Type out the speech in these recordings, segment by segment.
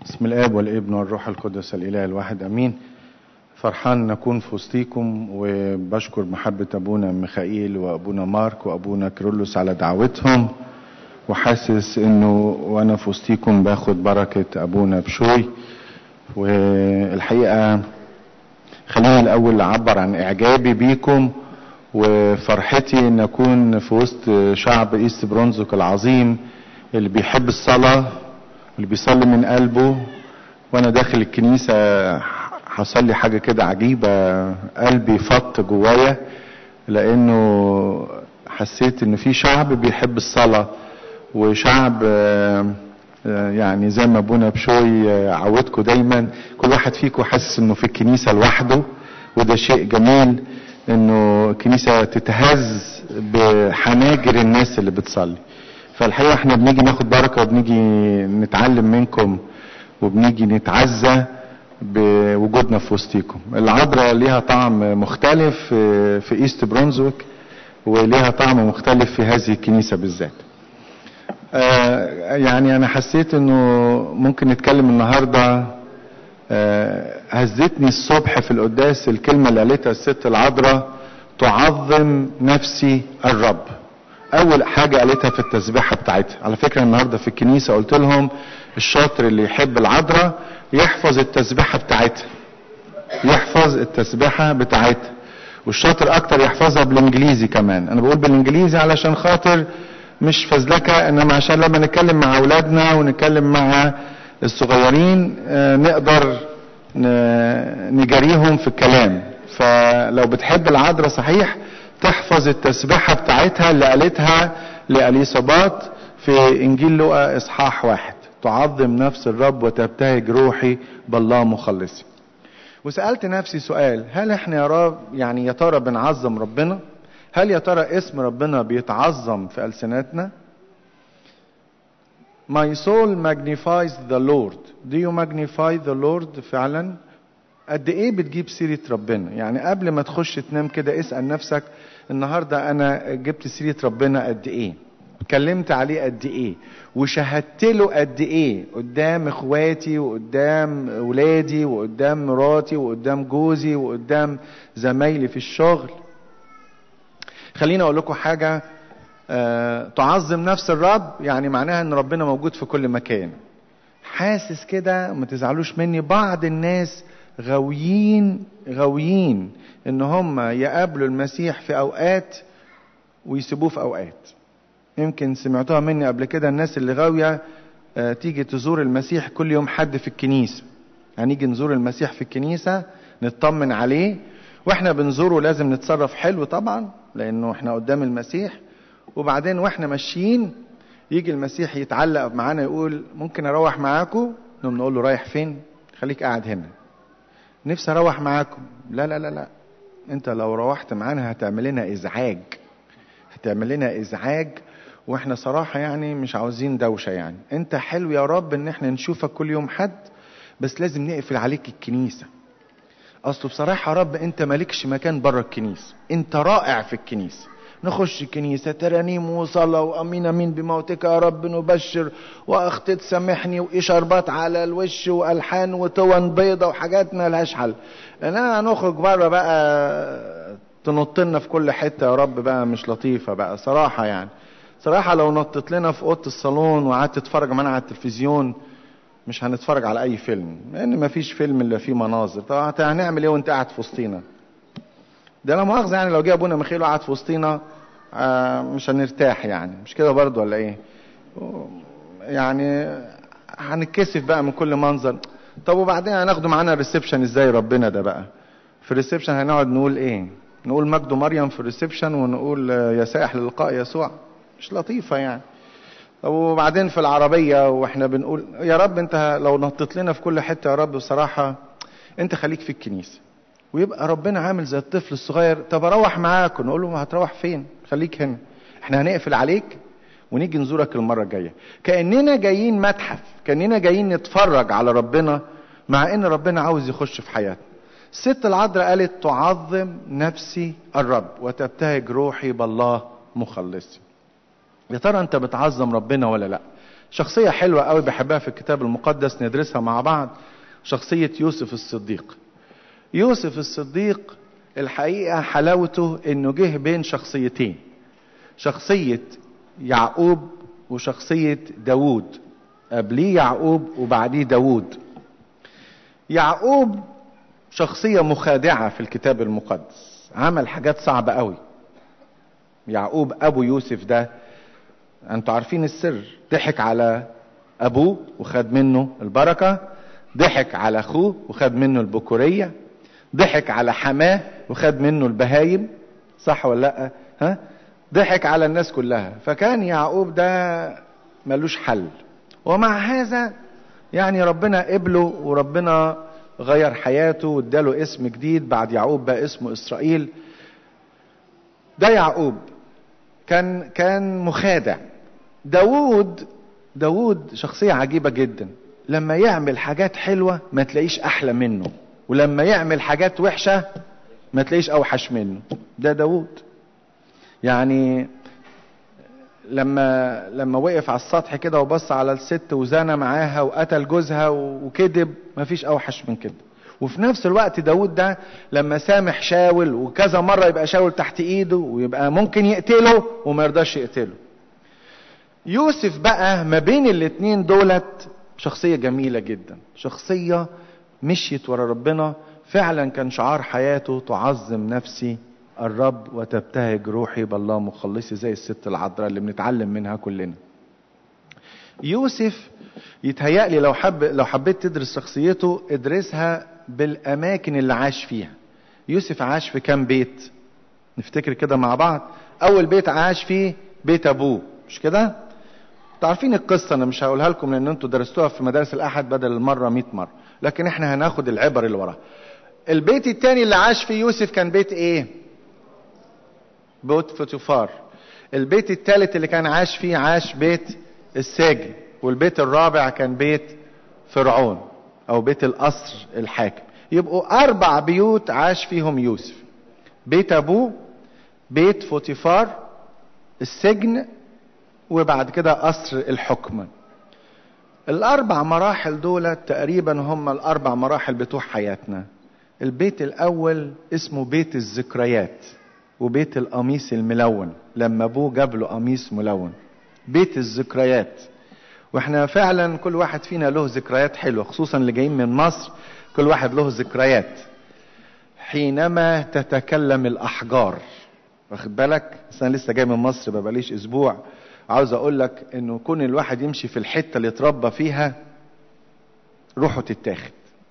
بسم الاب والابن والروح القدس الاله الواحد امين فرحان نكون في وسطيكم وبشكر محبة أبونا ميخائيل وأبونا مارك وأبونا كيرلس على دعوتهم وحاسس إنه وأنا في وسطيكم باخد بركة أبونا بشوي والحقيقة خليني الأول أعبر عن إعجابي بيكم وفرحتي إن أكون في وسط شعب إيست برونزوك العظيم اللي بيحب الصلاة اللي بيصلي من قلبه وأنا داخل الكنيسة حصل لي حاجة كده عجيبة قلبي فط جوايا لأنه حسيت إن في شعب بيحب الصلاة وشعب يعني زي ما ابونا بشوي عودكم دايما كل واحد فيكم حاسس انه في الكنيسة لوحده وده شيء جميل انه الكنيسة تتهز بحناجر الناس اللي بتصلي فالحقيقة احنا بنيجي ناخد بركة وبنيجي نتعلم منكم وبنيجي نتعزى بوجودنا في وسطيكم العذراء ليها طعم مختلف في ايست برونزويك وليها طعم مختلف في هذه الكنيسة بالذات آه يعني انا حسيت انه ممكن نتكلم النهاردة آه هزتني الصبح في القداس الكلمة اللي قالتها الست العذراء تعظم نفسي الرب اول حاجة قالتها في التسبيحة بتاعتها على فكرة النهاردة في الكنيسة قلت لهم الشاطر اللي يحب العذراء يحفظ التسبيحة بتاعتها يحفظ التسبيحة بتاعتها والشاطر اكتر يحفظها بالانجليزي كمان انا بقول بالانجليزي علشان خاطر مش فزلكة انما عشان لما نتكلم مع اولادنا ونتكلم مع الصغيرين نقدر نجاريهم في الكلام فلو بتحب العذراء صحيح تحفظ التسبيحة بتاعتها اللي قالتها لأليصابات في انجيل لوقا اصحاح واحد تعظم نفس الرب وتبتهج روحي بالله مخلصي وسألت نفسي سؤال هل احنا يا رب يعني يا ترى بنعظم ربنا هل يا ترى اسم ربنا بيتعظم في ألسنتنا My soul magnifies the Lord Do you magnify the Lord فعلا قد ايه بتجيب سيرة ربنا يعني قبل ما تخش تنام كده اسأل نفسك النهاردة انا جبت سيرة ربنا قد ايه اتكلمت عليه قد ايه وشهدت له قد ايه قدام اخواتي وقدام ولادي وقدام مراتي وقدام جوزي وقدام زمايلي في الشغل خليني اقول لكم حاجة أه تعظم نفس الرب يعني معناها ان ربنا موجود في كل مكان حاسس كده ما تزعلوش مني بعض الناس غاويين غاويين ان هم يقابلوا المسيح في اوقات ويسيبوه في اوقات يمكن سمعتوها مني قبل كده الناس اللي غاوية أه تيجي تزور المسيح كل يوم حد في الكنيسة هنيجي يعني نزور المسيح في الكنيسة نطمن عليه واحنا بنزوره لازم نتصرف حلو طبعا لانه احنا قدام المسيح وبعدين واحنا ماشيين يجي المسيح يتعلق معانا يقول ممكن اروح معاكم نقوم نقول له رايح فين خليك قاعد هنا نفسي اروح معاكم لا لا لا لا انت لو روحت معانا هتعمل لنا ازعاج هتعمل لنا ازعاج واحنا صراحة يعني مش عاوزين دوشة يعني انت حلو يا رب ان احنا نشوفك كل يوم حد بس لازم نقفل عليك الكنيسة اصله بصراحة يا رب انت مالكش مكان بره الكنيسة انت رائع في الكنيسة نخش الكنيسة ترانيم وصلاة وأمين أمين بموتك يا رب نبشر وأختت سامحني وإشاربات على الوش وألحان وتون بيضة وحاجات ما لهاش حل أنا نخرج بره بقى تنط لنا في كل حتة يا رب بقى مش لطيفة بقى صراحة يعني صراحة لو نطت لنا في أوضة الصالون وقعدت تتفرج معانا على التلفزيون مش هنتفرج على أي فيلم لأن مفيش فيلم إلا فيه مناظر طب هنعمل إيه وأنت قاعد في وسطينا ده لا مؤاخذة يعني لو جه أبونا ميخيل وقعد في وسطينا آه مش هنرتاح يعني مش كده برضو ولا إيه يعني هنتكسف بقى من كل منظر طب وبعدين هناخده معانا الريسبشن ازاي ربنا ده بقى في الريسبشن هنقعد نقول ايه نقول مجد مريم في الريسبشن ونقول يا سائح للقاء يسوع مش لطيفة يعني وبعدين في العربية واحنا بنقول يا رب انت لو نطت لنا في كل حتة يا رب بصراحة انت خليك في الكنيسة ويبقى ربنا عامل زي الطفل الصغير طب اروح معاك ونقول له ما هتروح فين خليك هنا احنا هنقفل عليك ونيجي نزورك المرة الجاية كأننا جايين متحف كأننا جايين نتفرج على ربنا مع ان ربنا عاوز يخش في حياتنا الست العذراء قالت تعظم نفسي الرب وتبتهج روحي بالله مخلصي يا ترى انت بتعظم ربنا ولا لا شخصية حلوة قوي بحبها في الكتاب المقدس ندرسها مع بعض شخصية يوسف الصديق يوسف الصديق الحقيقة حلاوته انه جه بين شخصيتين شخصية يعقوب وشخصية داوود قبليه يعقوب وبعديه داوود يعقوب شخصية مخادعة في الكتاب المقدس عمل حاجات صعبة قوي يعقوب ابو يوسف ده انتوا عارفين السر ضحك على ابوه وخد منه البركة ضحك على اخوه وخد منه البكورية ضحك على حماه وخد منه البهايم صح ولا لا ها ضحك على الناس كلها فكان يعقوب ده ملوش حل ومع هذا يعني ربنا قبله وربنا غير حياته واداله اسم جديد بعد يعقوب بقى اسمه اسرائيل ده يعقوب كان كان مخادع داوود داوود شخصية عجيبة جدا لما يعمل حاجات حلوة ما تلاقيش أحلى منه ولما يعمل حاجات وحشة ما تلاقيش أوحش منه ده داوود يعني لما لما وقف على السطح كده وبص على الست وزنى معاها وقتل جوزها وكذب مفيش اوحش من كده وفي نفس الوقت داود ده لما سامح شاول وكذا مرة يبقى شاول تحت ايده ويبقى ممكن يقتله وما يرضاش يقتله يوسف بقى ما بين الاتنين دولت شخصية جميلة جدا شخصية مشيت ورا ربنا فعلا كان شعار حياته تعظم نفسي الرب وتبتهج روحي بالله مخلصي زي الست العذراء اللي بنتعلم منها كلنا يوسف يتهيألي لو حب لو حبيت تدرس شخصيته ادرسها بالاماكن اللي عاش فيها يوسف عاش في كام بيت نفتكر كده مع بعض اول بيت عاش فيه بيت ابوه مش كده تعرفين القصه انا مش هقولها لكم لان انتوا درستوها في مدارس الاحد بدل المره 100 مره لكن احنا هناخد العبر اللي وراها البيت الثاني اللي عاش فيه يوسف كان بيت ايه بيت فوتوفار البيت الثالث اللي كان عاش فيه عاش بيت الساجن والبيت الرابع كان بيت فرعون او بيت القصر الحاكم يبقوا اربع بيوت عاش فيهم يوسف بيت ابوه بيت فوتيفار السجن وبعد كده قصر الحكم الاربع مراحل دول تقريبا هم الاربع مراحل بتوع حياتنا البيت الاول اسمه بيت الذكريات وبيت القميص الملون لما ابوه جاب له قميص ملون بيت الذكريات واحنا فعلا كل واحد فينا له ذكريات حلوه خصوصا اللي جايين من مصر كل واحد له ذكريات حينما تتكلم الاحجار واخد بالك بس انا لسه جاي من مصر ببقاليش اسبوع عاوز اقول لك انه كون الواحد يمشي في الحته اللي اتربى فيها روحه تتاخد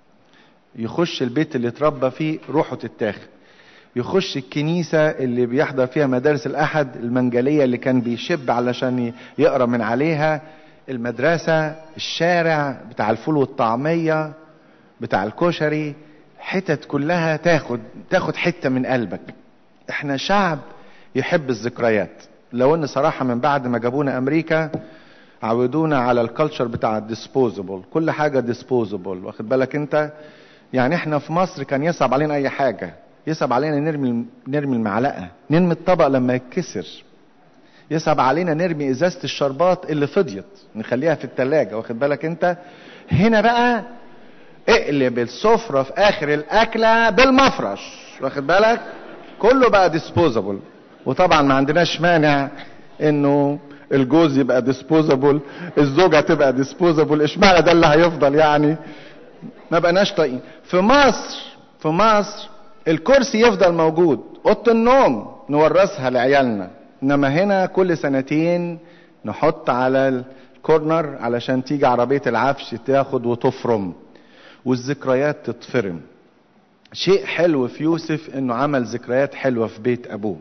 يخش البيت اللي اتربى فيه روحه تتاخد يخش الكنيسة اللي بيحضر فيها مدارس الأحد المنجلية اللي كان بيشب علشان يقرأ من عليها المدرسة الشارع بتاع الفول والطعمية بتاع الكشري حتت كلها تاخد تاخد حتة من قلبك احنا شعب يحب الذكريات لو ان صراحة من بعد ما جابونا امريكا عودونا على الكالتشر بتاع الديسبوزبل كل حاجة ديسبوزبل واخد بالك انت يعني احنا في مصر كان يصعب علينا اي حاجة يصعب علينا نرمي نرمي المعلقه نرمي الطبق لما يتكسر يصعب علينا نرمي ازازه الشربات اللي فضيت نخليها في التلاجة واخد بالك انت هنا بقى اقلب السفره في اخر الاكله بالمفرش واخد بالك كله بقى ديسبوزابل وطبعا ما عندناش مانع انه الجوز يبقى ديسبوزابل الزوجه تبقى ديسبوزابل اشمعنى ده اللي هيفضل يعني ما بقناش طايقين في مصر في مصر الكرسي يفضل موجود اوضه النوم نورثها لعيالنا انما هنا كل سنتين نحط على الكورنر علشان تيجي عربيه العفش تاخد وتفرم والذكريات تتفرم شيء حلو في يوسف انه عمل ذكريات حلوه في بيت ابوه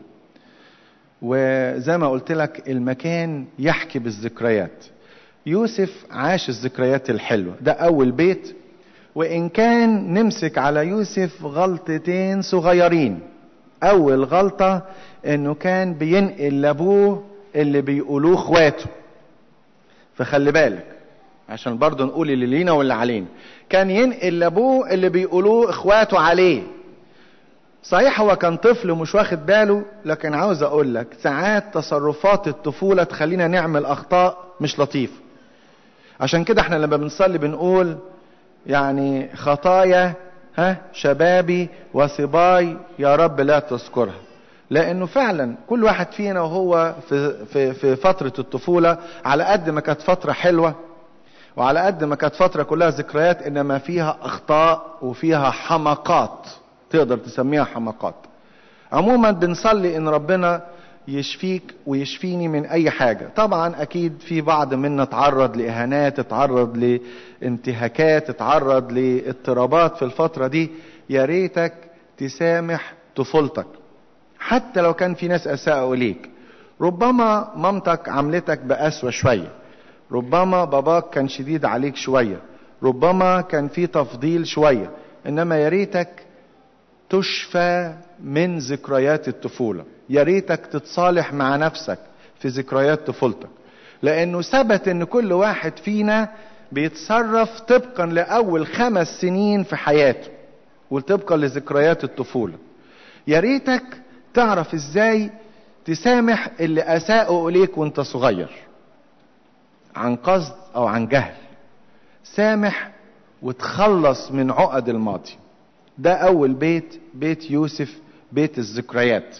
وزي ما قلت لك المكان يحكي بالذكريات يوسف عاش الذكريات الحلوه ده اول بيت وإن كان نمسك على يوسف غلطتين صغيرين أول غلطة إنه كان بينقل لأبوه اللي بيقولوه إخواته فخلي بالك عشان برضه نقول اللي لينا واللي علينا كان ينقل لأبوه اللي بيقولوه إخواته عليه صحيح هو كان طفل ومش واخد باله لكن عاوز أقول لك ساعات تصرفات الطفولة تخلينا نعمل أخطاء مش لطيفة عشان كده احنا لما بنصلي بنقول يعني خطايا ها شبابي وصباي يا رب لا تذكرها لانه فعلا كل واحد فينا وهو في في في فتره الطفوله على قد ما كانت فتره حلوه وعلى قد ما كانت فتره كلها ذكريات انما فيها اخطاء وفيها حماقات تقدر تسميها حماقات عموما بنصلي ان ربنا يشفيك ويشفيني من اي حاجة طبعا اكيد في بعض منا اتعرض لاهانات اتعرض لانتهاكات اتعرض لاضطرابات في الفترة دي يا ريتك تسامح طفولتك حتى لو كان في ناس اساءوا اليك ربما مامتك عملتك بقسوة شوية ربما باباك كان شديد عليك شوية ربما كان في تفضيل شوية انما يا ريتك تشفى من ذكريات الطفولة يا ريتك تتصالح مع نفسك في ذكريات طفولتك لانه ثبت ان كل واحد فينا بيتصرف طبقا لاول خمس سنين في حياته وطبقا لذكريات الطفولة يا ريتك تعرف ازاي تسامح اللي اساءوا اليك وانت صغير عن قصد او عن جهل سامح وتخلص من عقد الماضي ده اول بيت بيت يوسف بيت الذكريات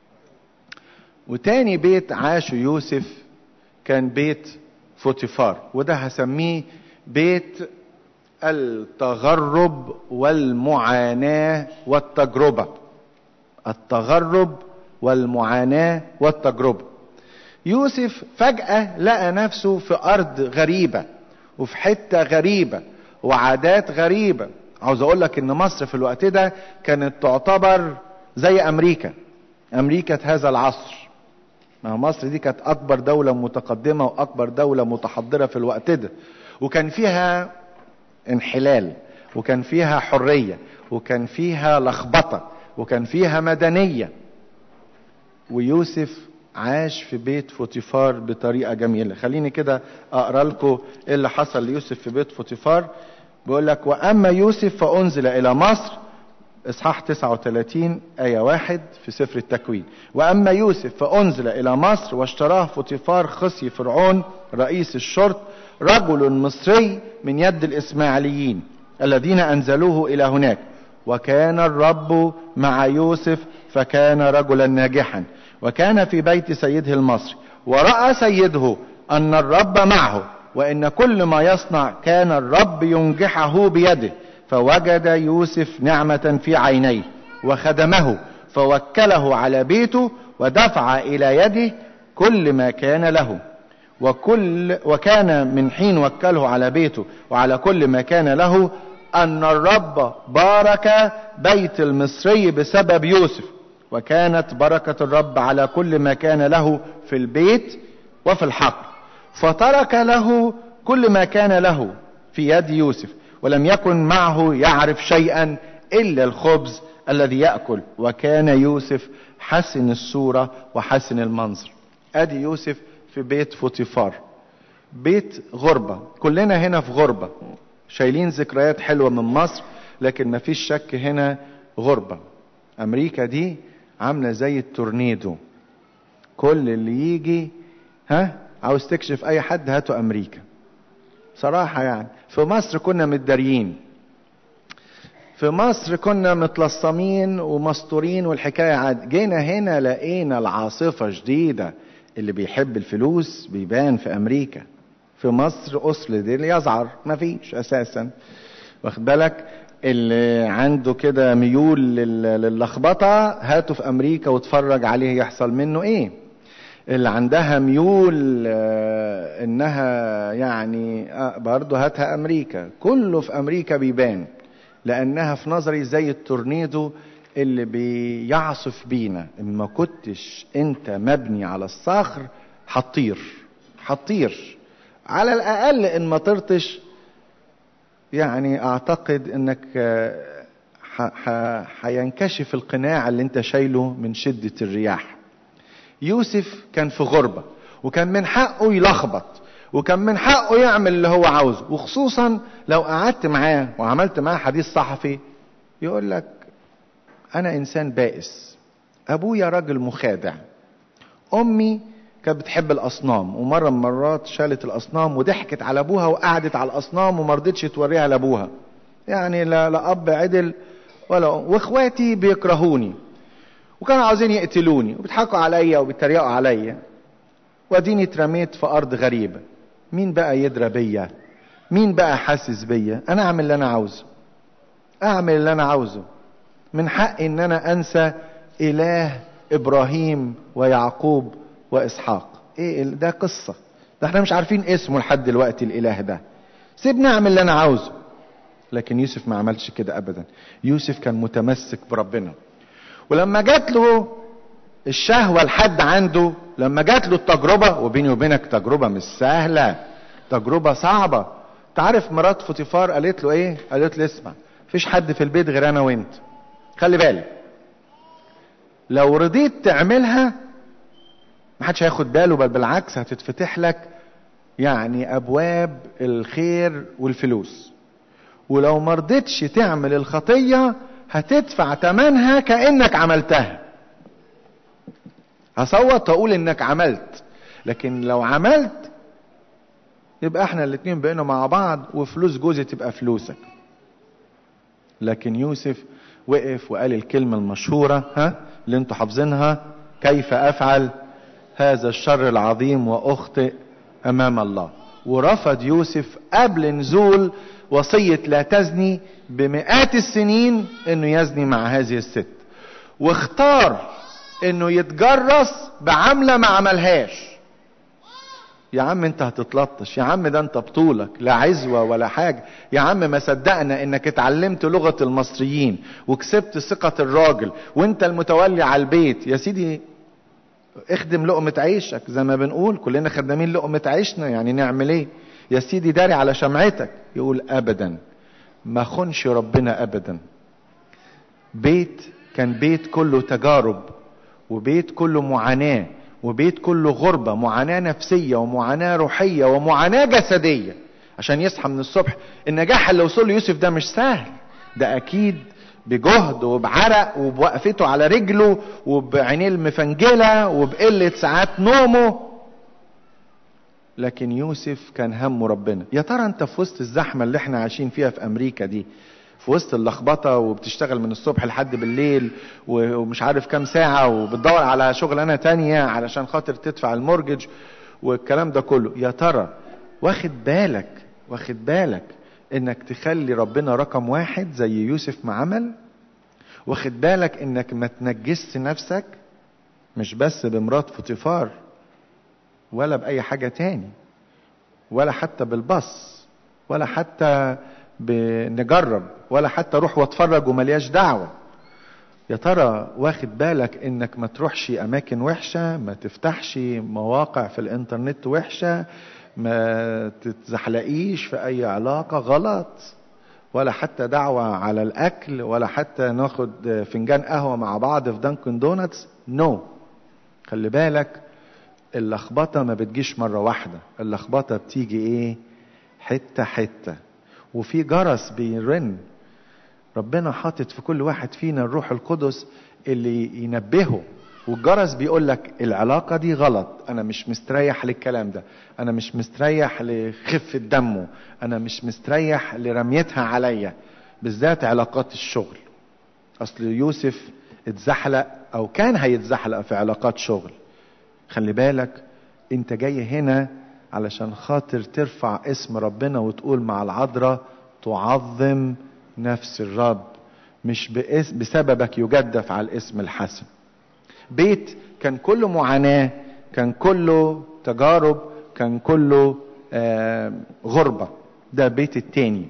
وتاني بيت عاشه يوسف كان بيت فوتيفار وده هسميه بيت التغرب والمعاناة والتجربة التغرب والمعاناة والتجربة يوسف فجأة لقى نفسه في أرض غريبة وفي حتة غريبة وعادات غريبة عاوز أقول لك إن مصر في الوقت ده كانت تعتبر زي أمريكا أمريكا هذا العصر ما مصر دي كانت أكبر دولة متقدمة وأكبر دولة متحضرة في الوقت ده وكان فيها انحلال وكان فيها حرية وكان فيها لخبطة وكان فيها مدنية ويوسف عاش في بيت فوتيفار بطريقة جميلة خليني كده أقرأ لكم إيه اللي حصل ليوسف في بيت فوتيفار بيقول لك وأما يوسف فأنزل إلى مصر إصحاح 39 آية واحد في سفر التكوين وأما يوسف فأنزل إلى مصر واشتراه فوتيفار خصي فرعون رئيس الشرط رجل مصري من يد الإسماعيليين الذين أنزلوه إلى هناك وكان الرب مع يوسف فكان رجلا ناجحا وكان في بيت سيده المصري ورأى سيده أن الرب معه وإن كل ما يصنع كان الرب ينجحه بيده فوجد يوسف نعمة في عينيه وخدمه فوكله على بيته ودفع إلى يده كل ما كان له وكل وكان من حين وكله على بيته وعلى كل ما كان له أن الرب بارك بيت المصري بسبب يوسف وكانت بركة الرب على كل ما كان له في البيت وفي الحقل فترك له كل ما كان له في يد يوسف ولم يكن معه يعرف شيئا إلا الخبز الذي يأكل وكان يوسف حسن الصورة وحسن المنظر أدي يوسف في بيت فوتيفار بيت غربة كلنا هنا في غربة شايلين ذكريات حلوة من مصر لكن مفيش شك هنا غربة أمريكا دي عاملة زي التورنيدو كل اللي يجي ها عاوز تكشف أي حد هاتوا أمريكا صراحة يعني في مصر كنا متداريين في مصر كنا متلصمين ومستورين والحكاية عاد جينا هنا لقينا العاصفة شديدة اللي بيحب الفلوس بيبان في أمريكا في مصر أصل دي اللي يزعر مفيش أساسا واخد بالك اللي عنده كده ميول للخبطة هاته في أمريكا واتفرج عليه يحصل منه إيه اللي عندها ميول آه انها يعني آه برضه هاتها امريكا كله في امريكا بيبان لانها في نظري زي التورنيدو اللي بيعصف بينا ان ما كنتش انت مبني على الصخر هتطير هتطير على الاقل ان ما طرتش يعني اعتقد انك هينكشف القناع اللي انت شايله من شدة الرياح يوسف كان في غربة وكان من حقه يلخبط وكان من حقه يعمل اللي هو عاوزه وخصوصا لو قعدت معاه وعملت معاه حديث صحفي يقول لك انا انسان بائس ابويا راجل مخادع امي كانت بتحب الاصنام ومره من المرات شالت الاصنام وضحكت على ابوها وقعدت على الاصنام وما رضتش توريها لابوها يعني لا, لا اب عدل ولا واخواتي بيكرهوني وكانوا عاوزين يقتلوني وبيضحكوا عليا وبيتريقوا عليا واديني اترميت في ارض غريبه مين بقى يدرى بيا مين بقى حاسس بيا انا اعمل اللي انا عاوزه اعمل اللي انا عاوزه من حقي ان انا انسى اله ابراهيم ويعقوب واسحاق ايه ده قصه ده احنا مش عارفين اسمه لحد دلوقتي الاله ده سيبني اعمل اللي انا عاوزه لكن يوسف ما عملش كده ابدا يوسف كان متمسك بربنا ولما جات له الشهوة لحد عنده لما جات له التجربة وبيني وبينك تجربة مش سهلة تجربة صعبة تعرف مرات فوتيفار قالت له ايه قالت له اسمع مفيش حد في البيت غير انا وانت خلي بالك لو رضيت تعملها محدش هياخد باله بل بالعكس هتتفتح لك يعني ابواب الخير والفلوس ولو مرضتش تعمل الخطية هتدفع تمنها كأنك عملتها هصوت واقول انك عملت لكن لو عملت يبقى احنا الاتنين بقينا مع بعض وفلوس جوزي تبقى فلوسك لكن يوسف وقف وقال الكلمة المشهورة ها اللي انتوا حافظينها كيف افعل هذا الشر العظيم واخطئ امام الله ورفض يوسف قبل نزول وصية لا تزني بمئات السنين انه يزني مع هذه الست واختار انه يتجرس بعملة ما عملهاش يا عم انت هتتلطش يا عم ده انت بطولك لا عزوة ولا حاجة يا عم ما صدقنا انك اتعلمت لغة المصريين وكسبت ثقة الراجل وانت المتولي على البيت يا سيدي اخدم لقمة عيشك زي ما بنقول كلنا خدامين لقمة عيشنا يعني نعمل ايه يا سيدي داري على شمعتك يقول ابدا ما خنش ربنا ابدا بيت كان بيت كله تجارب وبيت كله معاناة وبيت كله غربة معاناة نفسية ومعاناة روحية ومعاناة جسدية عشان يصحى من الصبح النجاح اللي وصل له يوسف ده مش سهل ده اكيد بجهد وبعرق وبوقفته على رجله وبعينيه المفنجلة وبقلة ساعات نومه لكن يوسف كان همه ربنا يا ترى انت في وسط الزحمة اللي احنا عايشين فيها في امريكا دي في وسط اللخبطة وبتشتغل من الصبح لحد بالليل ومش عارف كام ساعة وبتدور على شغلانة تانية علشان خاطر تدفع المورجج والكلام ده كله يا ترى واخد بالك واخد بالك انك تخلي ربنا رقم واحد زي يوسف ما عمل واخد بالك انك ما تنجسش نفسك مش بس بمرات فوتيفار ولا بأي حاجة تاني ولا حتى بالبص ولا حتى بنجرب ولا حتى روح واتفرج وملياش دعوة يا ترى واخد بالك انك ما تروحش اماكن وحشة ما تفتحش مواقع في الانترنت وحشة ما تتزحلقيش في اي علاقة غلط ولا حتى دعوة على الاكل ولا حتى ناخد فنجان قهوة مع بعض في دانكن دونتس نو no. خلي بالك اللخبطة ما بتجيش مرة واحدة اللخبطة بتيجي ايه حتة حتة وفي جرس بيرن ربنا حاطط في كل واحد فينا الروح القدس اللي ينبهه والجرس بيقول لك العلاقة دي غلط أنا مش مستريح للكلام ده أنا مش مستريح لخفة دمه أنا مش مستريح لرميتها عليا بالذات علاقات الشغل أصل يوسف اتزحلق أو كان هيتزحلق في علاقات شغل خلي بالك انت جاي هنا علشان خاطر ترفع اسم ربنا وتقول مع العذراء تعظم نفس الرب مش بسببك يجدف على الاسم الحسن بيت كان كله معاناة كان كله تجارب كان كله آه غربة ده بيت التاني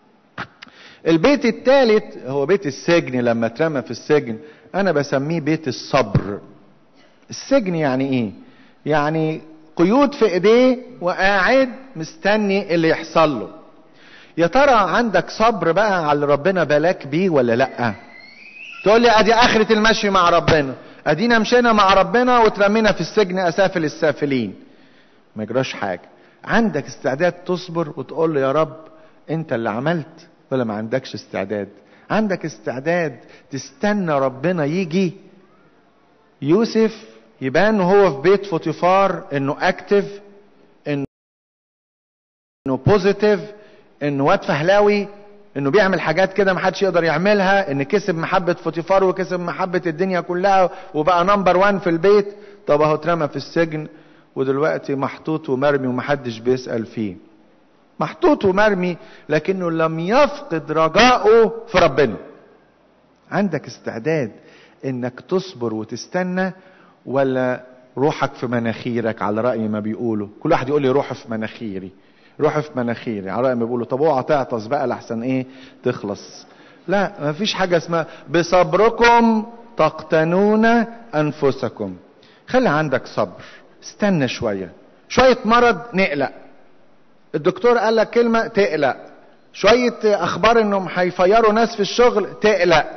البيت التالت هو بيت السجن لما اترمى في السجن انا بسميه بيت الصبر السجن يعني ايه يعني قيود في ايديه وقاعد مستني اللي يحصل له يا ترى عندك صبر بقى على اللي ربنا بلاك بيه ولا لا تقول لي ادي اخرة المشي مع ربنا ادينا مشينا مع ربنا وترمينا في السجن اسافل السافلين ما يجراش حاجة عندك استعداد تصبر وتقول له يا رب انت اللي عملت ولا ما عندكش استعداد عندك استعداد تستنى ربنا يجي يوسف يبان انه هو في بيت فوتيفار انه اكتف انه بوزيتيف انه واد فهلاوي انه بيعمل حاجات كده محدش يقدر يعملها ان كسب محبة فوتيفار وكسب محبة الدنيا كلها وبقى نمبر وان في البيت طب اهو اترمى في السجن ودلوقتي محطوط ومرمي ومحدش بيسأل فيه محطوط ومرمي لكنه لم يفقد رجائه في ربنا عندك استعداد انك تصبر وتستنى ولا روحك في مناخيرك على رأي ما بيقولوا كل واحد يقول لي روحي في مناخيري روحي في مناخيري على رأي ما بيقولوا طب اوعى تعطس بقى لحسن ايه تخلص لا مفيش حاجة اسمها بصبركم تقتنون انفسكم خلي عندك صبر استنى شوية شوية مرض نقلق الدكتور قال لك كلمة تقلق شوية اخبار انهم هيفيروا ناس في الشغل تقلق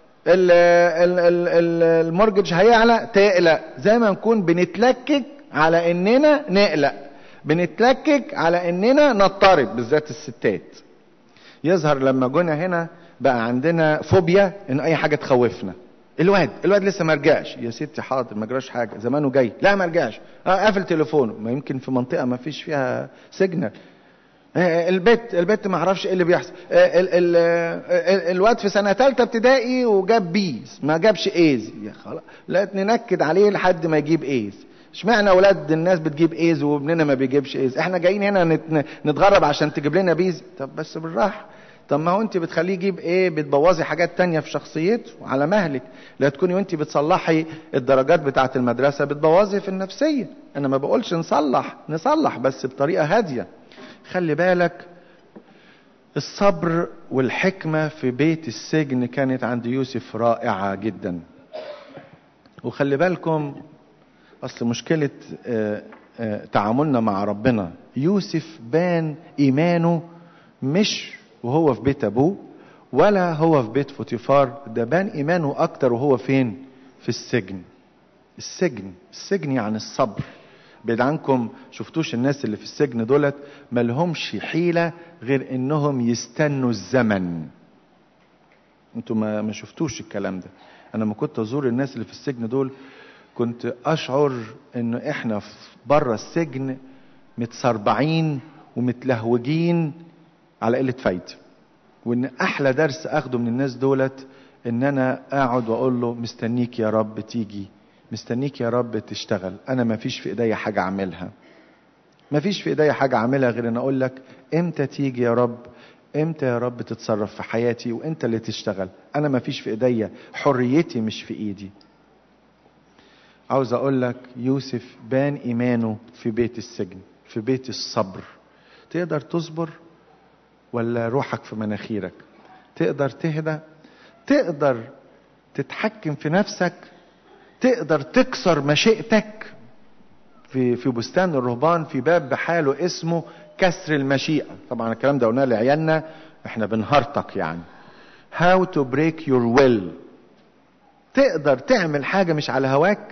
المورجج هيعلى تقلق زي ما نكون بنتلكك على اننا نقلق بنتلكك على اننا نضطرب بالذات الستات يظهر لما جونا هنا بقى عندنا فوبيا ان اي حاجه تخوفنا الواد الواد لسه ما رجعش يا ستي حاضر ما جراش حاجه زمانه جاي لا ما رجعش اه قافل تليفونه ما يمكن في منطقه ما فيش فيها سيجنال البت البت ما اعرفش ايه اللي بيحصل ال ال ال الواد في سنه ثالثه ابتدائي وجاب بيز ما جابش ايز يا خلاص لا ننكد عليه لحد ما يجيب ايز اشمعنى اولاد الناس بتجيب ايز وابننا ما بيجيبش ايز احنا جايين هنا نتغرب عشان تجيب لنا بيز طب بس بالراحه طب ما هو انت بتخليه يجيب ايه بتبوظي حاجات تانية في شخصيته على مهلك لا تكوني وانت بتصلحي الدرجات بتاعه المدرسه بتبوظي في النفسيه انا ما بقولش نصلح نصلح بس بطريقه هاديه خلي بالك الصبر والحكمة في بيت السجن كانت عند يوسف رائعة جدا وخلي بالكم أصل مشكلة تعاملنا مع ربنا يوسف بان إيمانه مش وهو في بيت أبوه ولا هو في بيت فوتيفار ده بان إيمانه أكتر وهو فين في السجن السجن السجن يعني الصبر بعيد عنكم شفتوش الناس اللي في السجن دولت ملهمش حيلة غير انهم يستنوا الزمن انتوا ما, ما شفتوش الكلام ده انا ما كنت ازور الناس اللي في السجن دول كنت اشعر انه احنا بره السجن متسربعين ومتلهوجين على قلة فايدة وان احلى درس اخده من الناس دولت ان انا اقعد واقول له مستنيك يا رب تيجي مستنيك يا رب تشتغل انا ما فيش في ايديا حاجه اعملها ما فيش في ايديا حاجه اعملها غير ان اقول لك امتى تيجي يا رب امتى يا رب تتصرف في حياتي وانت اللي تشتغل انا ما فيش في ايديا حريتي مش في ايدي عاوز اقول لك يوسف بان ايمانه في بيت السجن في بيت الصبر تقدر تصبر ولا روحك في مناخيرك تقدر تهدى تقدر تتحكم في نفسك تقدر تكسر مشيئتك في في بستان الرهبان في باب بحاله اسمه كسر المشيئة طبعا الكلام ده قلناه لعيالنا احنا بنهرطق يعني how to break your will تقدر تعمل حاجة مش على هواك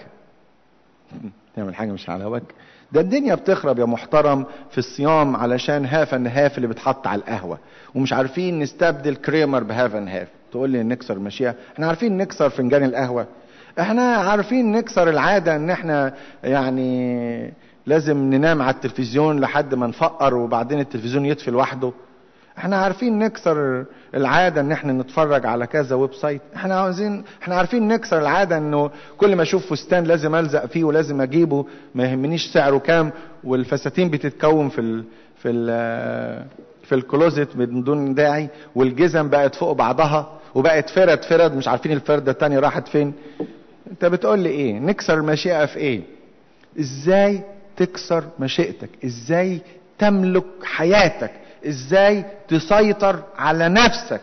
تعمل حاجة مش على هواك ده الدنيا بتخرب يا محترم في الصيام علشان هاف اند هاف اللي بتحط على القهوة ومش عارفين نستبدل كريمر بهاف اند هاف تقول لي نكسر مشيئة احنا عارفين نكسر فنجان القهوة احنا عارفين نكسر العادة ان احنا يعني لازم ننام على التلفزيون لحد ما نفقر وبعدين التلفزيون يطفي لوحده احنا عارفين نكسر العادة ان احنا نتفرج على كذا ويب سايت احنا عاوزين احنا عارفين نكسر العادة انه كل ما اشوف فستان لازم الزق فيه ولازم اجيبه ما يهمنيش سعره كام والفساتين بتتكون في ال في ال في الكلوزت من دون داعي والجزم بقت فوق بعضها وبقت فرد فرد مش عارفين الفردة التانية راحت فين انت بتقول لي ايه نكسر المشيئة في ايه ازاي تكسر مشيئتك ازاي تملك حياتك ازاي تسيطر على نفسك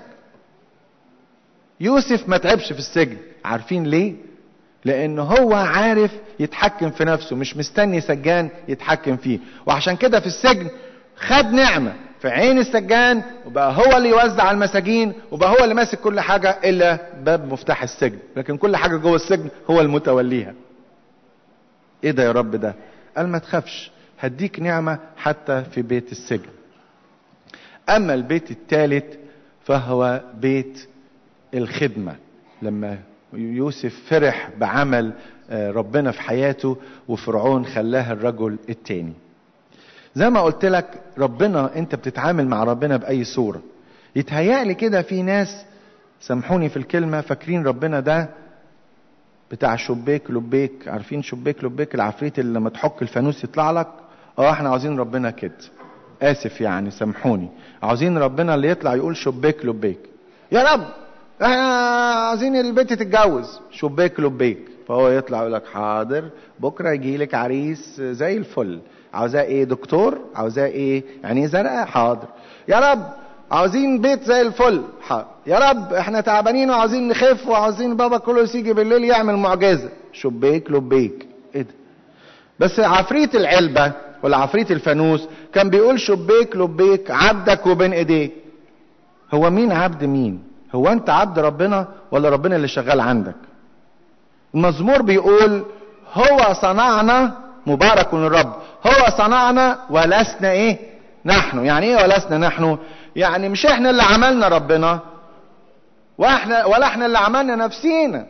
يوسف ما تعبش في السجن عارفين ليه لان هو عارف يتحكم في نفسه مش مستني سجان يتحكم فيه وعشان كده في السجن خد نعمه في عين السجان وبقى هو اللي يوزع على المساجين وبقى هو اللي ماسك كل حاجه الا باب مفتاح السجن لكن كل حاجه جوه السجن هو المتوليها ايه ده يا رب ده قال ما تخافش هديك نعمه حتى في بيت السجن اما البيت الثالث فهو بيت الخدمه لما يوسف فرح بعمل ربنا في حياته وفرعون خلاه الرجل التاني زي ما قلت لك ربنا انت بتتعامل مع ربنا باي صوره يتهيألي كده في ناس سامحوني في الكلمه فاكرين ربنا ده بتاع شبيك لبيك عارفين شبيك لبيك العفريت اللي لما تحك الفانوس يطلع لك اه احنا عاوزين ربنا كده اسف يعني سامحوني عاوزين ربنا اللي يطلع يقول شبيك لبيك يا رب احنا عايزين البنت تتجوز شبيك لبيك فهو يطلع يقول لك حاضر بكره يجي لك عريس زي الفل عاوزاه ايه دكتور عاوزاه ايه يعني زرقاء حاضر يا رب عاوزين بيت زي الفل حاضر يا رب احنا تعبانين وعاوزين نخف وعاوزين بابا كله يجي بالليل يعمل معجزه شبيك لبيك ايه ده بس عفريت العلبه ولا عفريت الفانوس كان بيقول شبيك لبيك عبدك وبين ايديك هو مين عبد مين هو انت عبد ربنا ولا ربنا اللي شغال عندك المزمور بيقول هو صنعنا مبارك الرب هو صنعنا ولسنا ايه نحن يعني ايه ولسنا نحن يعني مش احنا اللي عملنا ربنا واحنا ولا احنا اللي عملنا نفسينا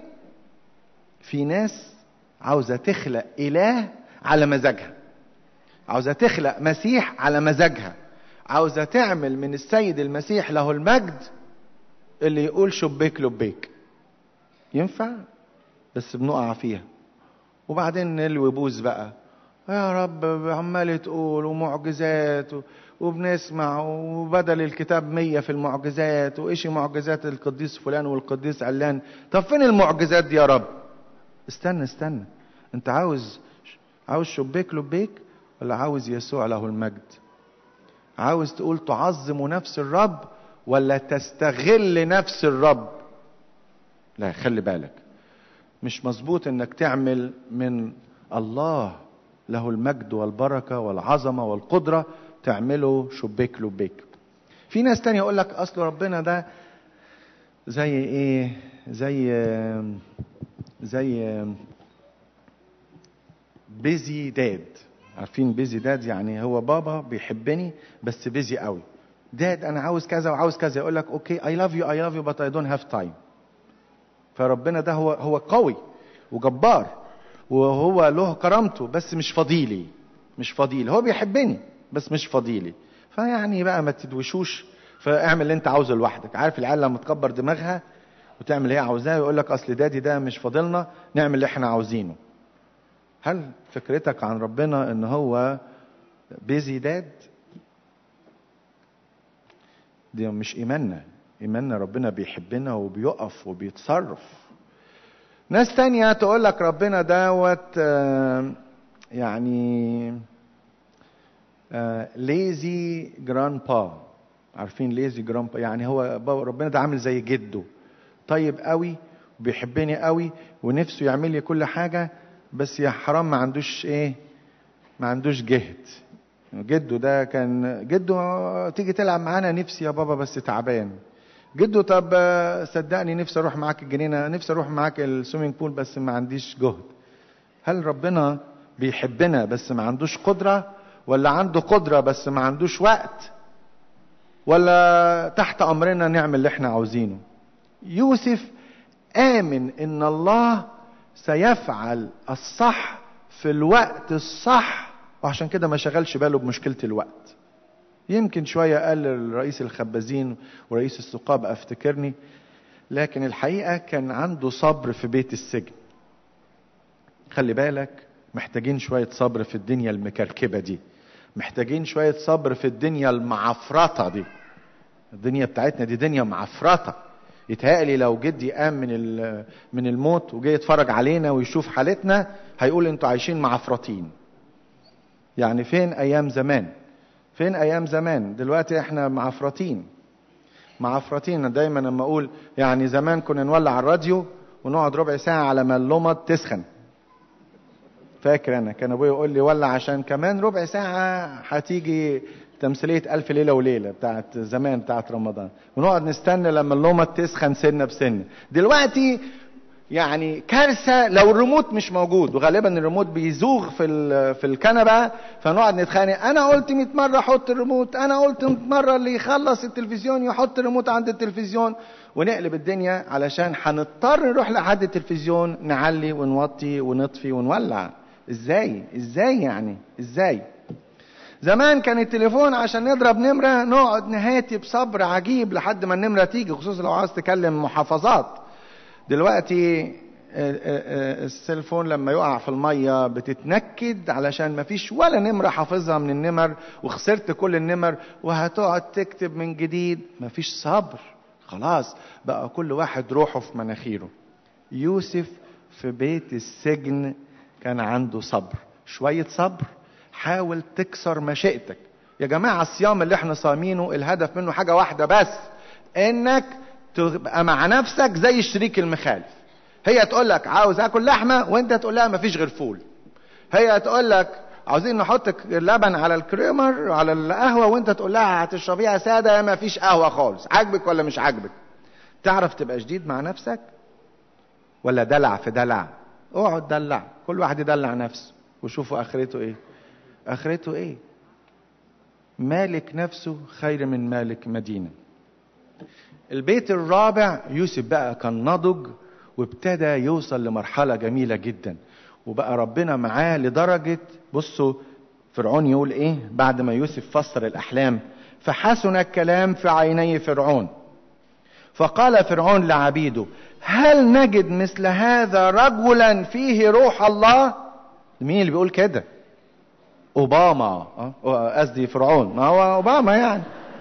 في ناس عاوزة تخلق اله على مزاجها عاوزة تخلق مسيح على مزاجها عاوزة تعمل من السيد المسيح له المجد اللي يقول شبيك لبيك ينفع بس بنقع فيها وبعدين نلوي بوز بقى يا رب عمال تقول ومعجزات وبنسمع وبدل الكتاب مية في المعجزات وإيش معجزات القديس فلان والقديس علان طب فين المعجزات دي يا رب استنى استنى انت عاوز عاوز شبيك لبيك ولا عاوز يسوع له المجد عاوز تقول تعظم نفس الرب ولا تستغل نفس الرب لا خلي بالك مش مظبوط انك تعمل من الله له المجد والبركة والعظمة والقدرة تعمله شبيك لبيك في ناس تانية يقول لك اصل ربنا ده زي ايه زي زي بيزي داد عارفين بيزي داد يعني هو بابا بيحبني بس بيزي قوي داد انا عاوز كذا وعاوز كذا يقول لك اوكي اي لاف يو اي لاف يو بت اي دونت هاف تايم فربنا ده هو هو قوي وجبار وهو له كرامته بس مش فضيلي مش فضيلي هو بيحبني بس مش فضيلي فيعني بقى ما تدوشوش فاعمل اللي انت عاوزه لوحدك عارف العيال لما تكبر دماغها وتعمل اللي هي عاوزاه ويقول لك اصل دادي ده مش فاضلنا نعمل اللي احنا عاوزينه هل فكرتك عن ربنا ان هو بيزي داد دي مش ايماننا ايماننا ربنا بيحبنا وبيقف وبيتصرف ناس تانية تقول لك ربنا دوت يعني ليزي جران با عارفين ليزي جران با يعني هو ربنا ده عامل زي جده طيب قوي وبيحبني قوي ونفسه يعمل لي كل حاجه بس يا حرام ما عندوش ايه ما عندوش جهد جده ده كان جده تيجي تلعب معانا نفسي يا بابا بس تعبان جده طب صدقني نفسي اروح معاك الجنينه نفسي اروح معاك السويمنج بول بس ما عنديش جهد هل ربنا بيحبنا بس ما عندوش قدره ولا عنده قدره بس ما عندوش وقت ولا تحت امرنا نعمل اللي احنا عاوزينه يوسف امن ان الله سيفعل الصح في الوقت الصح وعشان كده ما شغلش باله بمشكله الوقت يمكن شويه قال رئيس الخبازين ورئيس السقاب افتكرني لكن الحقيقه كان عنده صبر في بيت السجن خلي بالك محتاجين شويه صبر في الدنيا المكركبه دي محتاجين شويه صبر في الدنيا المعفرطه دي الدنيا بتاعتنا دي دنيا معفرطه يتهيألي لو جدي قام من من الموت وجاي يتفرج علينا ويشوف حالتنا هيقول انتوا عايشين معفرطين يعني فين ايام زمان فين ايام زمان دلوقتي احنا معفرطين معفرطين دايما لما اقول يعني زمان كنا نولع الراديو ونقعد ربع ساعة على ما اللمض تسخن فاكر انا كان ابويا يقول لي ولع عشان كمان ربع ساعة هتيجي تمثيلية ألف ليلة وليلة بتاعت زمان بتاعت رمضان ونقعد نستنى لما اللمض تسخن سنة بسنة دلوقتي يعني كارثه لو الريموت مش موجود وغالبا الريموت بيزوغ في ال- في الكنبه فنقعد نتخانق انا قلت 100 مره حط الريموت انا قلت 100 مره اللي يخلص التلفزيون يحط الريموت عند التلفزيون ونقلب الدنيا علشان هنضطر نروح لحد التلفزيون نعلي ونوطي ونطفي ونولع ازاي ازاي يعني ازاي زمان كان التليفون عشان نضرب نمرة نقعد نهاتي بصبر عجيب لحد ما النمرة تيجي خصوصا لو عاوز تكلم محافظات دلوقتي آه، آه، آه، السيلفون لما يقع في المية بتتنكد علشان مفيش ولا نمرة حافظها من النمر وخسرت كل النمر وهتقعد تكتب من جديد مفيش صبر خلاص بقى كل واحد روحه في مناخيره يوسف في بيت السجن كان عنده صبر شوية صبر حاول تكسر مشيئتك يا جماعة الصيام اللي احنا صايمينه الهدف منه حاجة واحدة بس انك تبقى مع نفسك زي الشريك المخالف هي تقول لك عاوز اكل لحمة وانت تقول لها مفيش غير فول هي تقول لك عاوزين نحط لبن على الكريمر على القهوة وانت تقول لها هتشربيها سادة ما فيش قهوة خالص عاجبك ولا مش عاجبك تعرف تبقى شديد مع نفسك ولا دلع في دلع اقعد دلع كل واحد يدلع نفسه وشوفوا اخرته ايه اخرته ايه مالك نفسه خير من مالك مدينه البيت الرابع يوسف بقى كان نضج وابتدى يوصل لمرحلة جميلة جدا وبقى ربنا معاه لدرجة بصوا فرعون يقول ايه بعد ما يوسف فسر الاحلام فحسن الكلام في عيني فرعون فقال فرعون لعبيده هل نجد مثل هذا رجلا فيه روح الله مين اللي بيقول كده اوباما اه قصدي فرعون ما هو اوباما يعني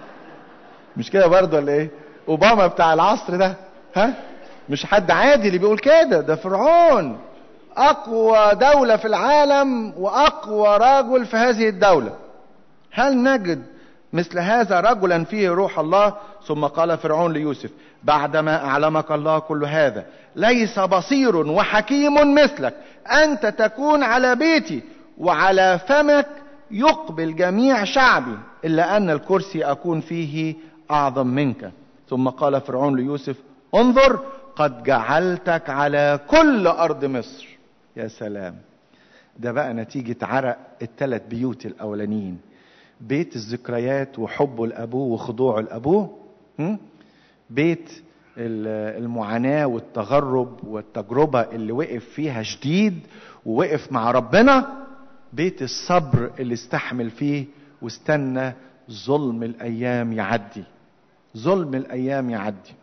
مش كده برضه ولا ايه اوباما بتاع العصر ده ها مش حد عادي اللي بيقول كده ده فرعون اقوى دولة في العالم واقوى رجل في هذه الدولة هل نجد مثل هذا رجلا فيه روح الله ثم قال فرعون ليوسف بعدما اعلمك الله كل هذا ليس بصير وحكيم مثلك انت تكون على بيتي وعلى فمك يقبل جميع شعبي الا ان الكرسي اكون فيه اعظم منك ثم قال فرعون ليوسف انظر قد جعلتك على كل ارض مصر يا سلام ده بقى نتيجة عرق الثلاث بيوت الاولانيين بيت الذكريات وحبه لابوه وخضوعه لابوه هم؟ بيت المعاناة والتغرب والتجربة اللي وقف فيها شديد ووقف مع ربنا بيت الصبر اللي استحمل فيه واستنى ظلم الايام يعدي ظلم الايام يعدي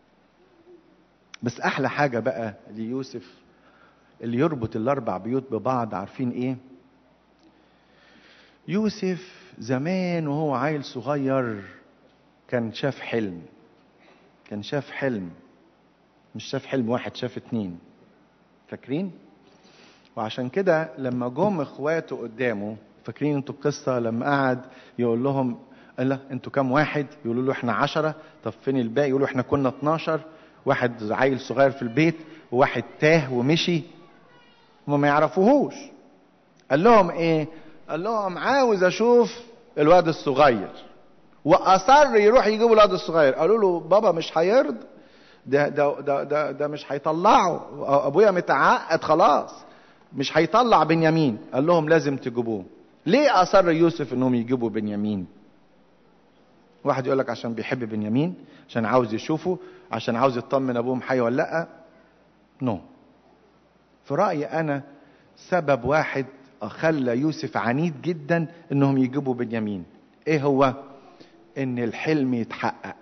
بس احلى حاجه بقى ليوسف اللي يربط الاربع بيوت ببعض عارفين ايه يوسف زمان وهو عيل صغير كان شاف حلم كان شاف حلم مش شاف حلم واحد شاف اتنين فاكرين وعشان كده لما جم اخواته قدامه فاكرين انتوا القصه لما قعد يقول لهم قال له انتوا كام واحد يقولوا له احنا عشرة طب فين الباقي يقولوا احنا كنا 12 واحد عيل صغير في البيت وواحد تاه ومشي هم ما يعرفوهوش قال لهم ايه قال لهم عاوز اشوف الواد الصغير واصر يروح يجيبوا الواد الصغير قالوا له بابا مش هيرضى ده ده ده ده, ده مش هيطلعه ابويا متعقد خلاص مش هيطلع بنيامين قال لهم لازم تجيبوه ليه اصر يوسف انهم يجيبوا بنيامين واحد يقول لك عشان بيحب بنيامين عشان عاوز يشوفه عشان عاوز يطمن ابوهم حي ولا لا نو no. في رايي انا سبب واحد خلى يوسف عنيد جدا انهم يجيبوا بنيامين ايه هو ان الحلم يتحقق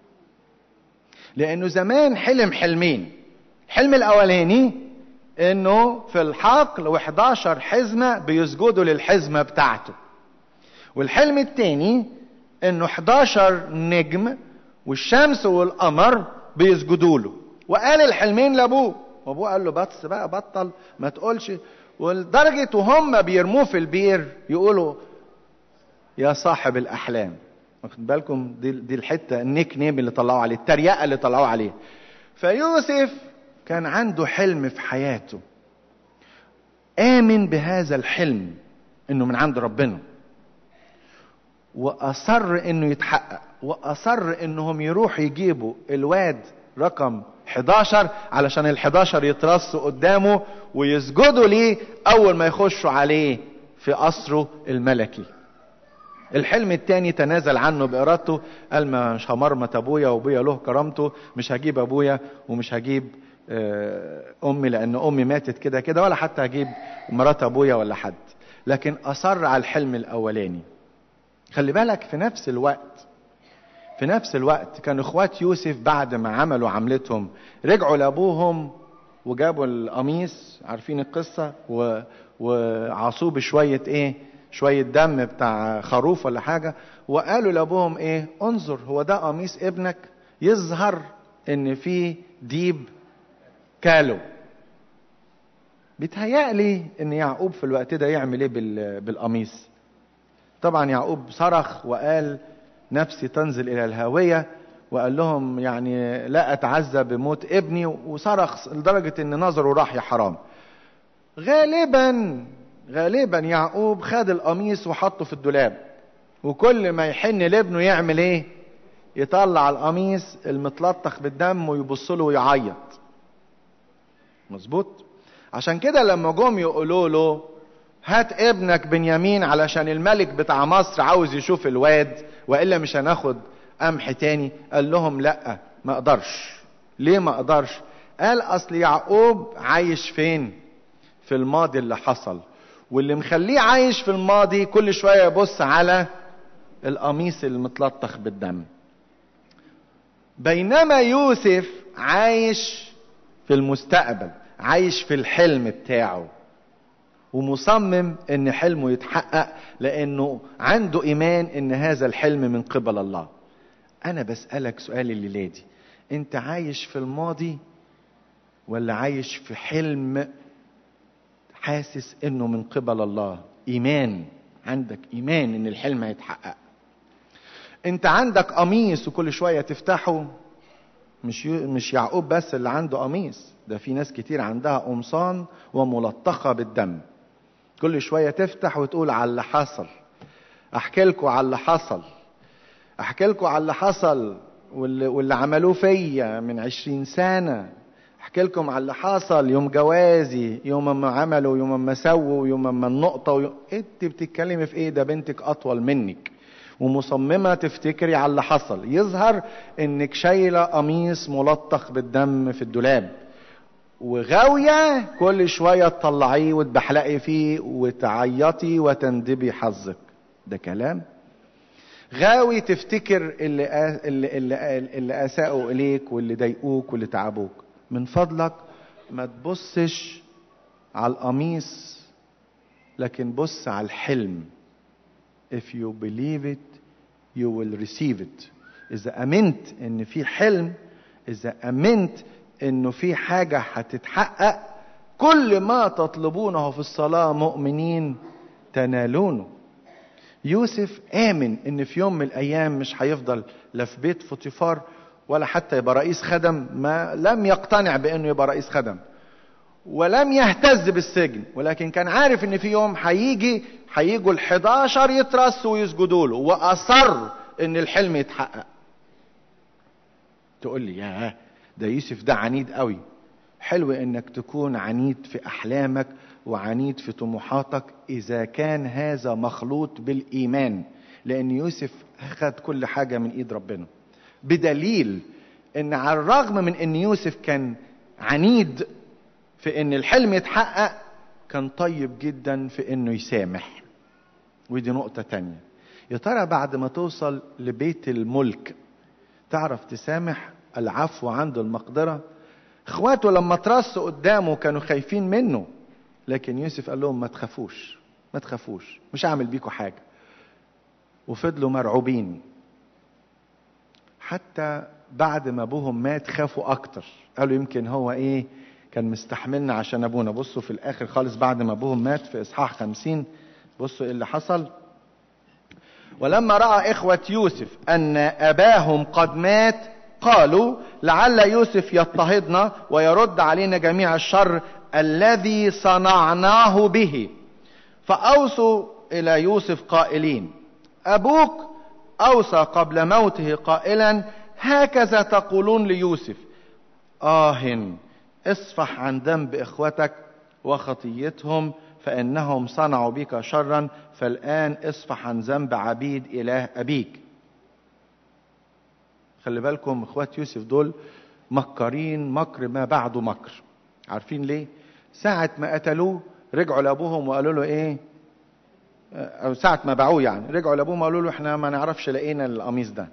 لانه زمان حلم حلمين الحلم الاولاني انه في الحقل و11 حزمه بيسجدوا للحزمه بتاعته والحلم الثاني انه 11 نجم والشمس والقمر بيسجدوا له وقال الحلمين لابوه وابوه قال له بس بقى بطل ما تقولش ولدرجه وهم بيرموه في البير يقولوا يا صاحب الاحلام واخد بالكم دي, دي الحته النيك نيم اللي طلعوا عليه التريقه اللي طلعوا عليه فيوسف كان عنده حلم في حياته آمن بهذا الحلم انه من عند ربنا واصر انه يتحقق واصر انهم يروحوا يجيبوا الواد رقم 11 علشان ال 11 يترصوا قدامه ويسجدوا ليه اول ما يخشوا عليه في قصره الملكي الحلم التاني تنازل عنه بارادته قال ما مش همرمط ابويا وابويا له كرامته مش هجيب ابويا ومش هجيب امي لان امي ماتت كده كده ولا حتى هجيب مرات ابويا ولا حد لكن اصر على الحلم الاولاني خلي بالك في نفس الوقت في نفس الوقت كان اخوات يوسف بعد ما عملوا عملتهم رجعوا لابوهم وجابوا القميص عارفين القصة و... وعصوه بشوية ايه شوية دم بتاع خروف ولا حاجة وقالوا لابوهم ايه انظر هو ده قميص ابنك يظهر ان فيه ديب كالو بيتهيألي ان يعقوب في الوقت ده يعمل ايه بالقميص طبعا يعقوب صرخ وقال نفسي تنزل الى الهاويه وقال لهم يعني لا اتعزى بموت ابني وصرخ لدرجه ان نظره راح يا حرام غالبا غالبا يعقوب خد القميص وحطه في الدولاب وكل ما يحن لابنه يعمل ايه يطلع القميص المتلطخ بالدم ويبص له ويعيط مظبوط عشان كده لما جم يقولوا له هات ابنك بنيامين علشان الملك بتاع مصر عاوز يشوف الواد والا مش هناخد قمح تاني قال لهم لا ما اقدرش ليه ما اقدرش قال اصل يعقوب عايش فين في الماضي اللي حصل واللي مخليه عايش في الماضي كل شويه يبص على القميص المتلطخ بالدم بينما يوسف عايش في المستقبل عايش في الحلم بتاعه ومصمم ان حلمه يتحقق لانه عنده ايمان ان هذا الحلم من قبل الله انا بسالك سؤال الليله دي انت عايش في الماضي ولا عايش في حلم حاسس انه من قبل الله ايمان عندك ايمان ان الحلم هيتحقق انت عندك قميص وكل شويه تفتحه مش مش يعقوب بس اللي عنده قميص ده في ناس كتير عندها قمصان وملطخه بالدم كل شويه تفتح وتقول على اللي حصل احكي لكم على اللي حصل احكي لكم على اللي حصل واللي, واللي عملوه فيا من عشرين سنه احكي لكم على اللي حصل يوم جوازي يوم ما عملوا يوم ما سووا يوم ما النقطه ويوم... انت بتتكلمي في ايه ده بنتك اطول منك ومصممة تفتكري على اللي حصل يظهر انك شايلة قميص ملطخ بالدم في الدولاب وغاوية كل شوية تطلعيه وتبحلقي فيه وتعيطي وتندبي حظك ده كلام غاوي تفتكر اللي اللي اللي, اللي اساءوا اليك واللي ضايقوك واللي تعبوك من فضلك ما تبصش على القميص لكن بص على الحلم if you believe it you will receive it اذا امنت ان في حلم اذا امنت انه في حاجة هتتحقق كل ما تطلبونه في الصلاة مؤمنين تنالونه يوسف آمن ان في يوم من الايام مش هيفضل لا في بيت فوتيفار ولا حتى يبقى رئيس خدم ما لم يقتنع بانه يبقى رئيس خدم ولم يهتز بالسجن ولكن كان عارف ان في يوم هيجي هيجوا ال11 يترصوا ويسجدوا له واصر ان الحلم يتحقق تقول لي ياه ده يوسف ده عنيد قوي حلو انك تكون عنيد في احلامك وعنيد في طموحاتك اذا كان هذا مخلوط بالايمان لان يوسف اخذ كل حاجه من ايد ربنا بدليل ان على الرغم من ان يوسف كان عنيد في ان الحلم يتحقق كان طيب جدا في انه يسامح ودي نقطة تانية يا ترى بعد ما توصل لبيت الملك تعرف تسامح العفو عند المقدرة اخواته لما ترصوا قدامه كانوا خايفين منه لكن يوسف قال لهم ما تخافوش ما تخافوش مش هعمل بيكم حاجة وفضلوا مرعوبين حتى بعد ما ابوهم مات خافوا اكتر قالوا يمكن هو ايه كان مستحملنا عشان ابونا بصوا في الاخر خالص بعد ما ابوهم مات في اصحاح خمسين بصوا ايه اللي حصل ولما راى اخوه يوسف ان اباهم قد مات قالوا لعل يوسف يضطهدنا ويرد علينا جميع الشر الذي صنعناه به فاوصوا الى يوسف قائلين ابوك اوصى قبل موته قائلا هكذا تقولون ليوسف آه اصفح عن ذنب إخوتك وخطيتهم فإنهم صنعوا بك شرا فالآن اصفح عن ذنب عبيد إله أبيك خلي بالكم اخوات يوسف دول مكرين مكر ما بعده مكر عارفين ليه ساعة ما قتلوه رجعوا لابوهم وقالوا له ايه او ساعة ما باعوه يعني رجعوا لابوهم وقالوا له احنا ما نعرفش لقينا القميص ده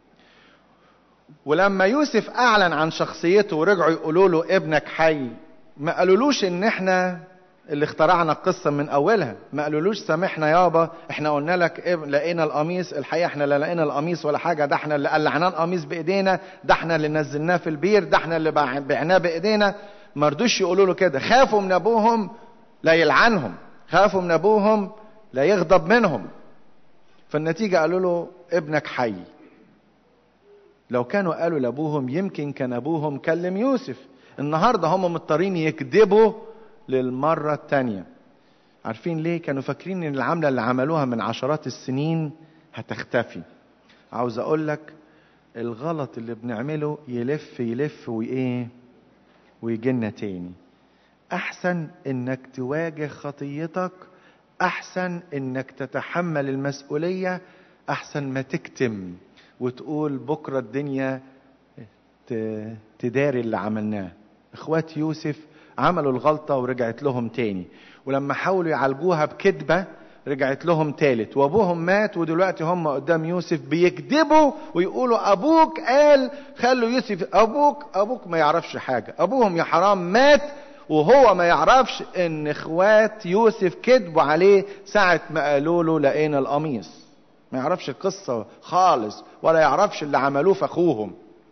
ولما يوسف اعلن عن شخصيته ورجعوا يقولوا له ابنك حي ما قالولوش ان احنا اللي اخترعنا القصة من أولها ما قالولوش سامحنا يابا احنا قلنا لك إيه لقينا القميص الحقيقة احنا لا لقينا القميص ولا حاجة ده احنا اللي قلعناه القميص بإيدينا ده احنا اللي نزلناه في البير ده احنا اللي بعناه بإيدينا ما رضوش يقولوا له كده خافوا من أبوهم لا يلعنهم خافوا من أبوهم لا يغضب منهم فالنتيجة قالوا له ابنك حي لو كانوا قالوا لأبوهم يمكن كان أبوهم كلم يوسف النهاردة هم مضطرين يكذبوا للمرة التانية عارفين ليه كانوا فاكرين ان العملة اللي عملوها من عشرات السنين هتختفي عاوز اقول لك الغلط اللي بنعمله يلف يلف وايه ويجينا تاني احسن انك تواجه خطيتك احسن انك تتحمل المسؤولية احسن ما تكتم وتقول بكرة الدنيا تداري اللي عملناه اخوات يوسف عملوا الغلطة ورجعت لهم تاني ولما حاولوا يعالجوها بكذبة رجعت لهم تالت وابوهم مات ودلوقتي هم قدام يوسف بيكذبوا ويقولوا ابوك قال خلوا يوسف ابوك ابوك ما يعرفش حاجة ابوهم يا حرام مات وهو ما يعرفش ان اخوات يوسف كذبوا عليه ساعة ما قالوا له لقينا القميص ما يعرفش القصة خالص ولا يعرفش اللي عملوه في اخوهم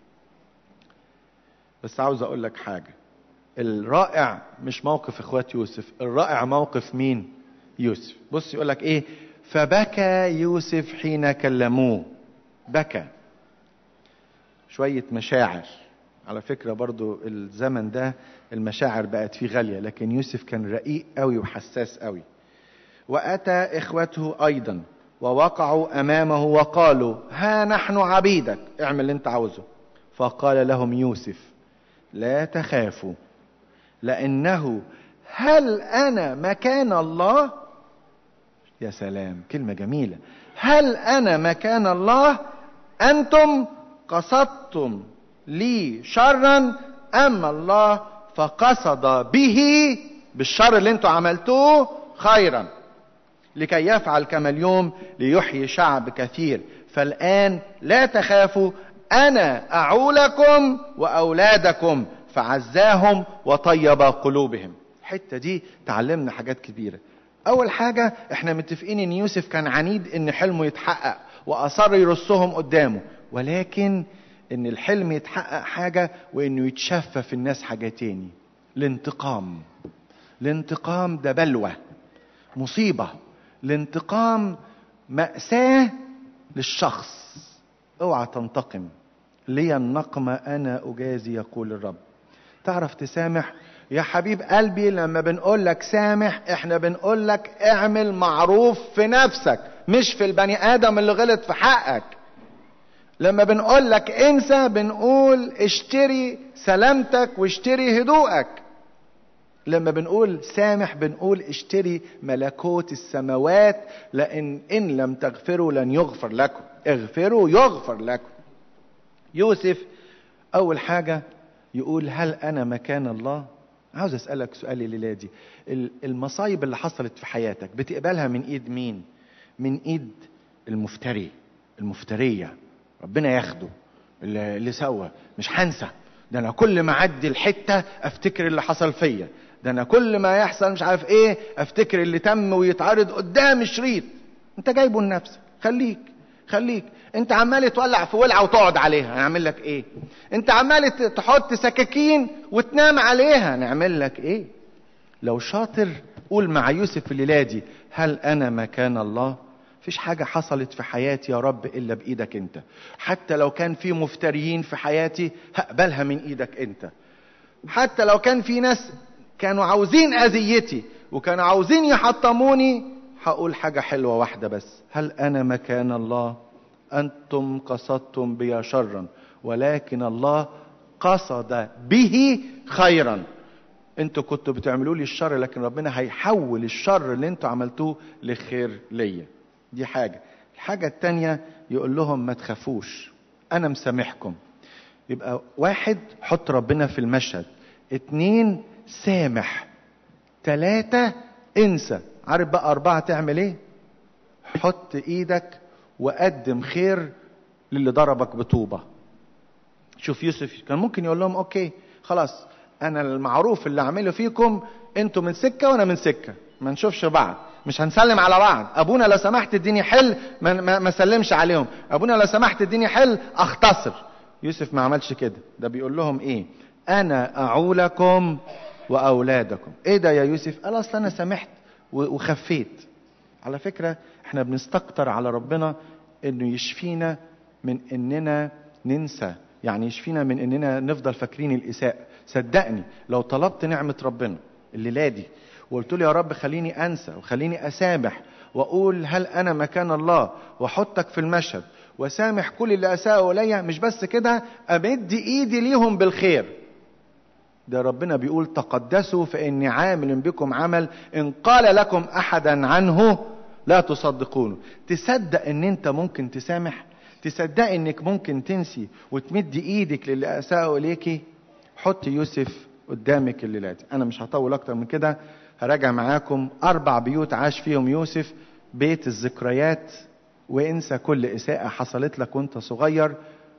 بس عاوز اقول لك حاجة الرائع مش موقف اخوات يوسف الرائع موقف مين يوسف بص يقول لك ايه فبكى يوسف حين كلموه بكى شوية مشاعر على فكرة برضو الزمن ده المشاعر بقت فيه غالية لكن يوسف كان رقيق قوي وحساس قوي وأتى إخوته أيضا ووقعوا أمامه وقالوا ها نحن عبيدك اعمل اللي انت عاوزه فقال لهم يوسف لا تخافوا لأنه هل أنا مكان الله يا سلام كلمة جميلة هل أنا مكان الله أنتم قصدتم لي شرا أما الله فقصد به بالشر اللي انتوا عملتوه خيرا لكي يفعل كما اليوم ليحيي شعب كثير فالآن لا تخافوا أنا أعولكم وأولادكم فعزاهم وطيب قلوبهم الحتة دي تعلمنا حاجات كبيرة أول حاجة احنا متفقين ان يوسف كان عنيد ان حلمه يتحقق وأصر يرصهم قدامه ولكن ان الحلم يتحقق حاجة وانه يتشفى في الناس حاجة تاني الانتقام الانتقام ده بلوى مصيبة الانتقام مأساة للشخص اوعى تنتقم لي النقمة انا اجازي يقول الرب تعرف تسامح يا حبيب قلبي لما بنقول لك سامح احنا بنقول لك اعمل معروف في نفسك مش في البني ادم اللي غلط في حقك لما بنقول لك انسى بنقول اشتري سلامتك واشتري هدوءك لما بنقول سامح بنقول اشتري ملكوت السماوات لان ان لم تغفروا لن يغفر لكم اغفروا يغفر لكم يوسف اول حاجه يقول هل انا مكان الله عاوز اسالك سؤال الليله دي المصايب اللي حصلت في حياتك بتقبلها من ايد مين من ايد المفتري المفتريه ربنا ياخده اللي, اللي سوى مش هنسى ده انا كل ما اعدي الحته افتكر اللي حصل فيا ده انا كل ما يحصل مش عارف ايه افتكر اللي تم ويتعرض قدام شريط انت جايبه لنفسك خليك خليك انت عمال تولع في ولعه وتقعد عليها هنعمل لك ايه انت عمال تحط سكاكين وتنام عليها نعمل لك ايه لو شاطر قول مع يوسف الليله دي هل انا مكان الله فيش حاجة حصلت في حياتي يا رب إلا بإيدك أنت حتى لو كان في مفتريين في حياتي هقبلها من إيدك أنت حتى لو كان في ناس كانوا عاوزين أذيتي وكانوا عاوزين يحطموني هقول حاجة حلوة واحدة بس هل أنا مكان الله أنتم قصدتم بي شرا ولكن الله قصد به خيرا انتوا كنتوا بتعملوا لي الشر لكن ربنا هيحول الشر اللي انتوا عملتوه لخير ليا دي حاجة الحاجة التانية يقول لهم ما تخافوش انا مسامحكم يبقى واحد حط ربنا في المشهد اتنين سامح تلاتة انسى عارف بقى اربعة تعمل ايه حط ايدك وقدم خير للي ضربك بطوبة شوف يوسف كان ممكن يقول لهم اوكي خلاص انا المعروف اللي اعمله فيكم انتوا من سكة وانا من سكة ما نشوفش بعض مش هنسلم على بعض ابونا لو سمحت اديني حل ما, ما, ما سلمش عليهم ابونا لو سمحت اديني حل اختصر يوسف ما عملش كده ده بيقول لهم ايه انا اعولكم واولادكم ايه ده يا يوسف قال اصل انا سامحت وخفيت على فكرة احنا بنستكتر على ربنا انه يشفينا من اننا ننسى يعني يشفينا من اننا نفضل فاكرين الاساءة صدقني لو طلبت نعمة ربنا الليلة دي وقلت له يا رب خليني انسى وخليني اسامح واقول هل انا مكان الله واحطك في المشهد وسامح كل اللي اساءوا الي مش بس كده امد ايدي ليهم بالخير ده ربنا بيقول تقدسوا فاني عامل بكم عمل ان قال لكم احدا عنه لا تصدقونه تصدق ان انت ممكن تسامح تصدق انك ممكن تنسي وتمد ايدك للي اساءوا اليكي حط يوسف قدامك الليله دي انا مش هطول اكتر من كده هراجع معاكم اربع بيوت عاش فيهم يوسف بيت الذكريات وانسى كل اساءة حصلت لك وانت صغير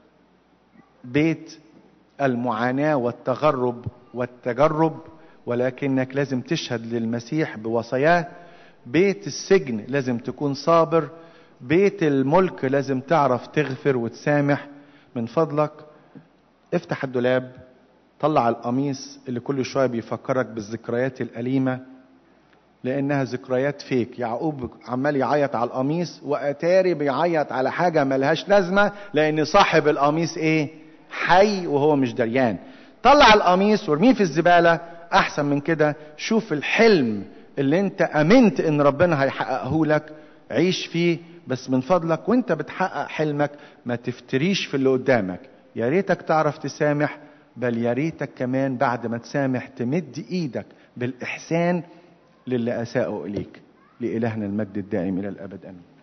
بيت المعاناة والتغرب والتجرب ولكنك لازم تشهد للمسيح بوصاياه بيت السجن لازم تكون صابر بيت الملك لازم تعرف تغفر وتسامح من فضلك افتح الدولاب طلع القميص اللي كل شوية بيفكرك بالذكريات الأليمة لأنها ذكريات فيك يعقوب عمال يعيط على القميص وأتاري بيعيط على حاجة ملهاش لازمة لأن صاحب القميص إيه حي وهو مش دريان طلع القميص وارميه في الزبالة أحسن من كده شوف الحلم اللي انت امنت ان ربنا هيحققه لك عيش فيه بس من فضلك وانت بتحقق حلمك ما تفتريش في اللي قدامك يا ريتك تعرف تسامح بل يا ريتك كمان بعد ما تسامح تمد ايدك بالاحسان للي اساءوا اليك لالهنا المجد الدائم الى الابد امين